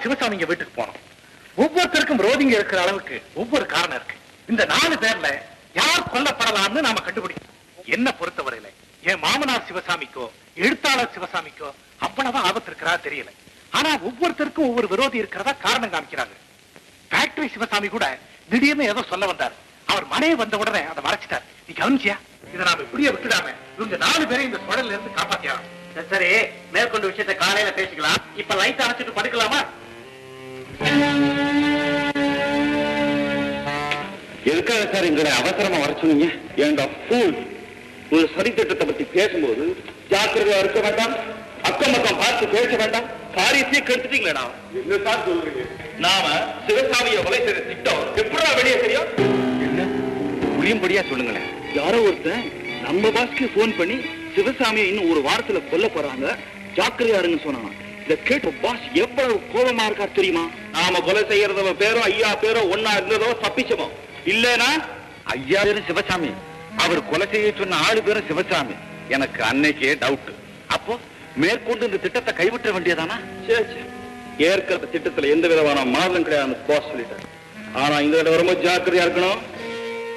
சிவசாமிங்க வீட்டுக்கு போனோம் ஒவ்வொருத்தருக்கும் விரோதிங்க இருக்கிற அளவுக்கு ஒவ்வொரு காரணம் இருக்கு இந்த நாலு பேர்ல யார் கொல்லப்படலாம்னு நாம கண்டுபிடிக்கணும் என்ன பொறுத்தவரையில என் மாமனார் சிவசாமிக்கோ எழுத்தாளர் சிவசாமிக்கோ அவ்வளவா ஆபத்து இருக்கிறதா தெரியல ஆனா ஒவ்வொருத்தருக்கும் ஒவ்வொரு விரோதி இருக்கிறதா காரணம் காமிக்கிறாங்க ஃபேக்டரி சிவசாமி கூட திடீர்னு ஏதோ சொல்ல வந்தார் அவர் மனைவி வந்த உடனே அதை மறைச்சிட்டார் நீ கவனிச்சியா இதை நாம இப்படியே விட்டுடாம இவங்க நாலு பேரை இந்த சுழல்ல இருந்து காப்பாத்தியாங்க சரி மேற்கொண்டு விஷயத்தை காலையில பேசிக்கலாம் இப்ப லைட் அணைச்சிட்டு படுக்கலாமா எதுக்காக சார் எங்களை அவசரமா வர சொன்னீங்க ஏண்டா ஃபூல் ஒரு சரி திட்டத்தை பத்தி பேசும்போது ஜாக்கிரதையா இருக்க வேண்டாம் அக்கம் பக்கம் பார்த்து பேச வேண்டாம் காரியத்தையே கெடுத்துட்டீங்களேடா என்ன சார் சொல்றீங்க நாம சிவசாமியை கொலை செய்த திட்டம் எப்படா வெளியே தெரியும் என்ன புரியும்படியா சொல்லுங்களேன் யாரோ ஒருத்தன் நம்ம பாஸ்க்கு போன் பண்ணி சிவசாமியை இன்னும் ஒரு வாரத்துல கொல்ல போறாங்க ஜாக்கிரதையா இருங்க சொன்னாங்க இத கேட்ட பாஸ் எவ்வளவு கோபமா இருக்கா தெரியுமா நாம கொலை செய்யறதவ பேரும் ஐயா பேரும் ஒன்னா இருந்ததோ தப்பிச்சமோ இல்லனா ஐயா பேரும் சிவசாமி அவர் கொலை செய்ய சொன்ன ஆளு பேரும் சிவசாமி எனக்கு அன்னைக்கே டவுட் அப்போ மேற்கொண்டு இந்த திட்டத்தை கைவிட்ட வேண்டியதானா ஏற்கிற திட்டத்துல எந்த விதமான மாறுதலும் கிடையாது பாஸ் சொல்லிட்டாரு ஆனா இந்த தடவை ரொம்ப ஜாக்கிரதையா இருக்கணும்